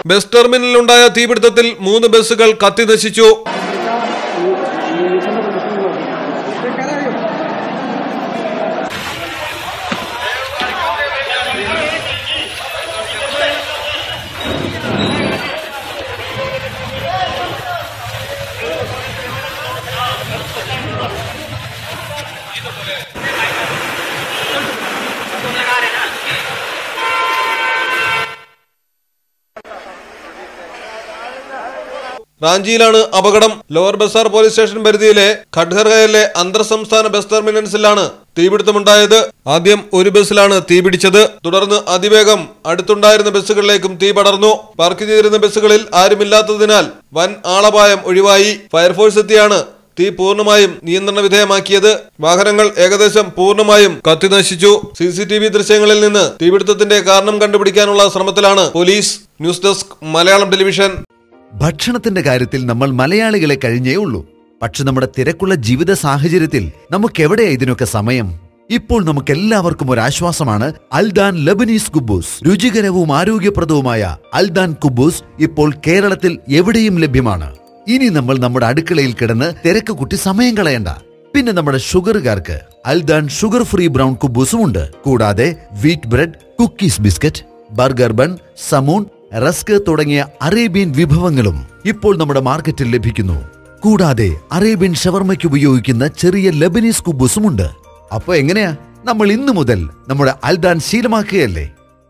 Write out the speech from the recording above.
bus ടെർമിനലിലുണ്ടായ തീപിടുത്തത്തിൽ മൂന്ന് ബസ്സുകൾ കത്തിനശിച്ചു റാഞ്ചിയിലാണ് അപകടം ലോവർ ബസാർ പോലീസ് സ്റ്റേഷൻ പരിധിയിലെ ഖഡ്ഹർഗയിലെ അന്തർ സംസ്ഥാന ബസ് ടെർമിനൽസിലാണ് തീപിടുത്തമുണ്ടായത് ആദ്യം ഒരു ബസ്സിലാണ് തീപിടിച്ചത് തുടർന്ന് അതിവേഗം അടുത്തുണ്ടായിരുന്ന ബസ്സുകളിലേക്കും തീ പടർന്നു പാർക്ക് ചെയ്തിരുന്ന ബസ്സുകളിൽ ആരുമില്ലാത്തതിനാൽ വൻ ആളപായം ഒഴിവായി ഫയർഫോഴ്സ് എത്തിയാണ് തീ പൂർണ്ണമായും നിയന്ത്രണ വിധേയമാക്കിയത് വാഹനങ്ങൾ ഏകദേശം പൂർണ്ണമായും കത്തിനശിച്ചു സി സി ടി വി ദൃശ്യങ്ങളിൽ നിന്ന് തീപിടുത്തത്തിന്റെ കാരണം കണ്ടുപിടിക്കാനുള്ള ശ്രമത്തിലാണ് police news desk Malayalam television ഭക്ഷണത്തിന്റെ കാര്യത്തിൽ നമ്മൾ മലയാളികളെ കഴിഞ്ഞേ ഉള്ളൂ പക്ഷെ നമ്മുടെ തിരക്കുള്ള ജീവിത സാഹചര്യത്തിൽ നമുക്കെവിടെയാ ഇതിനൊക്കെ സമയം ഇപ്പോൾ നമുക്ക് എല്ലാവർക്കും ഒരു ആശ്വാസമാണ് അൽദാൻ ലബനീസ് കുബൂസ് രുചികരവും ആരോഗ്യപ്രദവുമായ അൽദാൻ കുബൂസ് ഇപ്പോൾ കേരളത്തിൽ എവിടെയും ലഭ്യമാണ് ഇനി നമ്മൾ നമ്മുടെ അടുക്കളയിൽ കിടന്ന് തിരക്ക് കുട്ടി സമയം കളയണ്ട പിന്നെ നമ്മുടെ ഷുഗറുകാർക്ക് അൽദാൻ ഷുഗർ ഫ്രീ ബ്രൗൺ കുബൂസും ഉണ്ട് കൂടാതെ wheat bread cookies biscuit burger bun സമൂൺ റസ്ക് തുടങ്ങിയ അറേബ്യൻ വിഭവങ്ങളും ഇപ്പോൾ നമ്മുടെ മാർക്കറ്റിൽ ലഭിക്കുന്നു കൂടാതെ അറേബ്യൻ ഷവർമയ്ക്ക് ഉപയോഗിക്കുന്ന ചെറിയ ലബനീസ് കുബൂസും ഉണ്ട് അപ്പൊ എങ്ങനെയാ നമ്മൾ ഇന്നു മുതൽ നമ്മുടെ അൽദാൻ ശീലമാക്കുകയല്ലേ